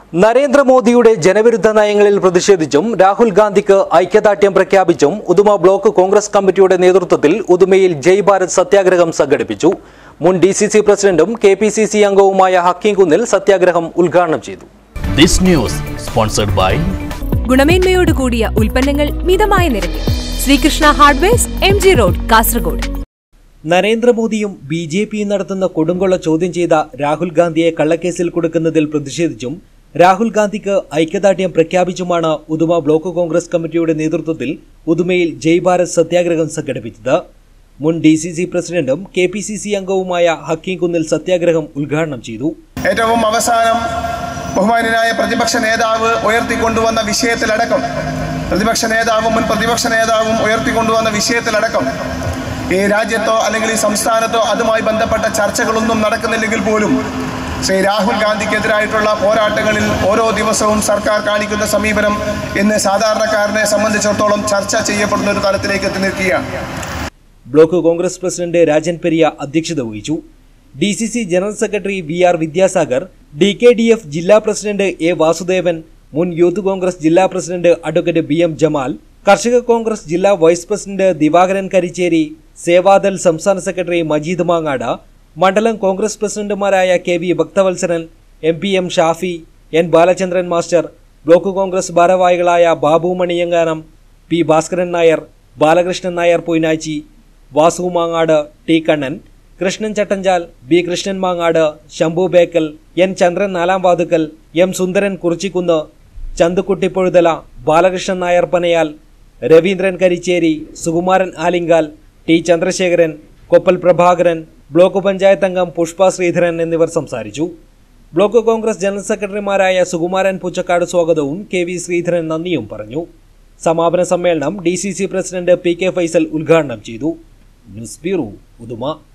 നരേന്ദ്രമോദിയുടെ ജനവിരുദ്ധ നയങ്ങളിൽ പ്രതിഷേധിച്ചും രാഹുൽ ഗാന്ധിക്ക് ഐക്യദാർഢ്യം പ്രഖ്യാപിച്ചും ഉദുമ ബ്ലോക്ക് കോൺഗ്രസ് കമ്മിറ്റിയുടെ നേതൃത്വത്തിൽ ഉദുമയിൽ ജയ് ഭാരത് സത്യാഗ്രഹം സംഘടിപ്പിച്ചു മുൻ ഡി സി സി പ്രസിഡന്റും കെ പി സി സി അംഗവുമായ ഹക്കീം കുന്നിൽ സത്യാഗ്രഹം ഉദ്ഘാടനം ചെയ്തു This news sponsored by ഗുണമേന്മയോട് കൂടിയ ഉൽപ്പന്നങ്ങൾ മിതമായ നിരക്കിൽ Srikrishna hardwares M G road Kasaragod നരേന്ദ്രമോദിയും ബി ജെ പിയും നടത്തുന്ന കൊടുങ്കൊള്ള ചോദ്യം ചെയ്ത രാഹുൽ ഗാന്ധിയെ കള്ളക്കേസിൽ കൊടുക്കുന്നതിൽ പ്രതിഷേധിച്ചും രാഹുൽ ഗാന്ധിക്ക് ഐക്യദാർഢ്യം പ്രഖ്യാപിച്ചുമാണ് ഉദുമ ബ്ലോക്ക് കോൺഗ്രസ് കമ്മിറ്റിയുടെ നേതൃത്വത്തിൽ ഉദുമയിൽ ജയ് ഭാരത് സത്യാഗ്രഹം സംഘടിപ്പിച്ചത് മുൻ ഡി സി സി പ്രസിഡന്റും കെ പി സി സി അംഗവുമായ ഹക്കീം കുന്നിൽ സത്യാഗ്രഹം ഉദ്ഘാടനം ചെയ്തു ഏറ്റവും അവസാനം ബഹുമാന്യനായ പ്രതിപക്ഷ നേതാവ് ഉയർത്തിക്കൊണ്ടുവന്ന വിഷയത്തിലടക്കം പ്രതിപക്ഷ നേതാവും മുൻ പ്രതിപക്ഷ നേതാവും ഉയർത്തിക്കൊണ്ടുവന്ന വിഷയത്തിലടക്കം ഈ രാജ്യത്തോ അല്ലെങ്കിൽ ഈ സംസ്ഥാനത്തോ അതുമായി ബന്ധപ്പെട്ട ചർച്ചകളൊന്നും നടക്കുന്നില്ലെങ്കിൽ പോലും ശ്രീ രാഹുൽ ഗാന്ധിക്കെതിരായിട്ടുള്ള പോരാട്ടങ്ങളിൽ ഓരോ ദിവസവും സർക്കാർ കാണിക്കുന്ന സമീപനം ഇന്ന് സാധാരണക്കാരനെ സംബന്ധിച്ചിടത്തോളം ചർച്ച ചെയ്യപ്പെടുന്ന ഒരു തലത്തിലേക്ക് എത്തി നിൽക്കുകയാണ് block congress president Rajan Periya അധ്യക്ഷത വഹിച്ചു D C C general secretary V R Vidyasagar D K D F ജില്ലാ പ്രസിഡന്റ് എ വാസുദേവൻ മുൻ യൂത്ത് കോൺഗ്രസ് ജില്ലാ president advocate B M Jamal കർഷക കോൺഗ്രസ് ജില്ലാ വൈസ് പ്രസിഡന്റ് ദിവാകരൻ കരിച്ചേരി സേവാദൽ സംസ്ഥാന സെക്രട്ടറി മജീദ് മാങ്ങാട് മണ്ഡലം കോൺഗ്രസ് പ്രസിഡന്റുമാരായ K V Bhakthavalsalan M P M Shafi N Balachandran master block congress ഭാരവാഹികളായ Babu Maniyankanam P Bhaskaran Nair Balakrishnan Nair Poinachi Vasu Mangad T Kannan Krishnan Chattanchal B Krishnan Mangad Shambhu Bekal N Chandran Nalam Vathukkal M Sundaran Kurichikunnu Chanthukutty Pozhuthala Balakrishnan Nair Panayal Raveendran Karicheri Sukumaran Alinkal T Chandrasekharan Koppal Prabhakaran block panchayat അംഗം പുഷ്പ ശ്രീധരൻ എന്നിവർ സംസാരിച്ചു ബ്ലോക്ക് കോൺഗ്രസ് ജനറൽ സെക്രട്ടറിമാരായ സുകുമാരൻ പുച്ചക്കാട് സ്വാഗതവും കെ വി ശ്രീധരൻ നന്ദിയും പറഞ്ഞു സമാപന സമ്മേളനം D C C president P K Faisal ഉദ്ഘാടനം ചെയ്തു ന്യൂസ് ബ്യൂറോ ഉദുമ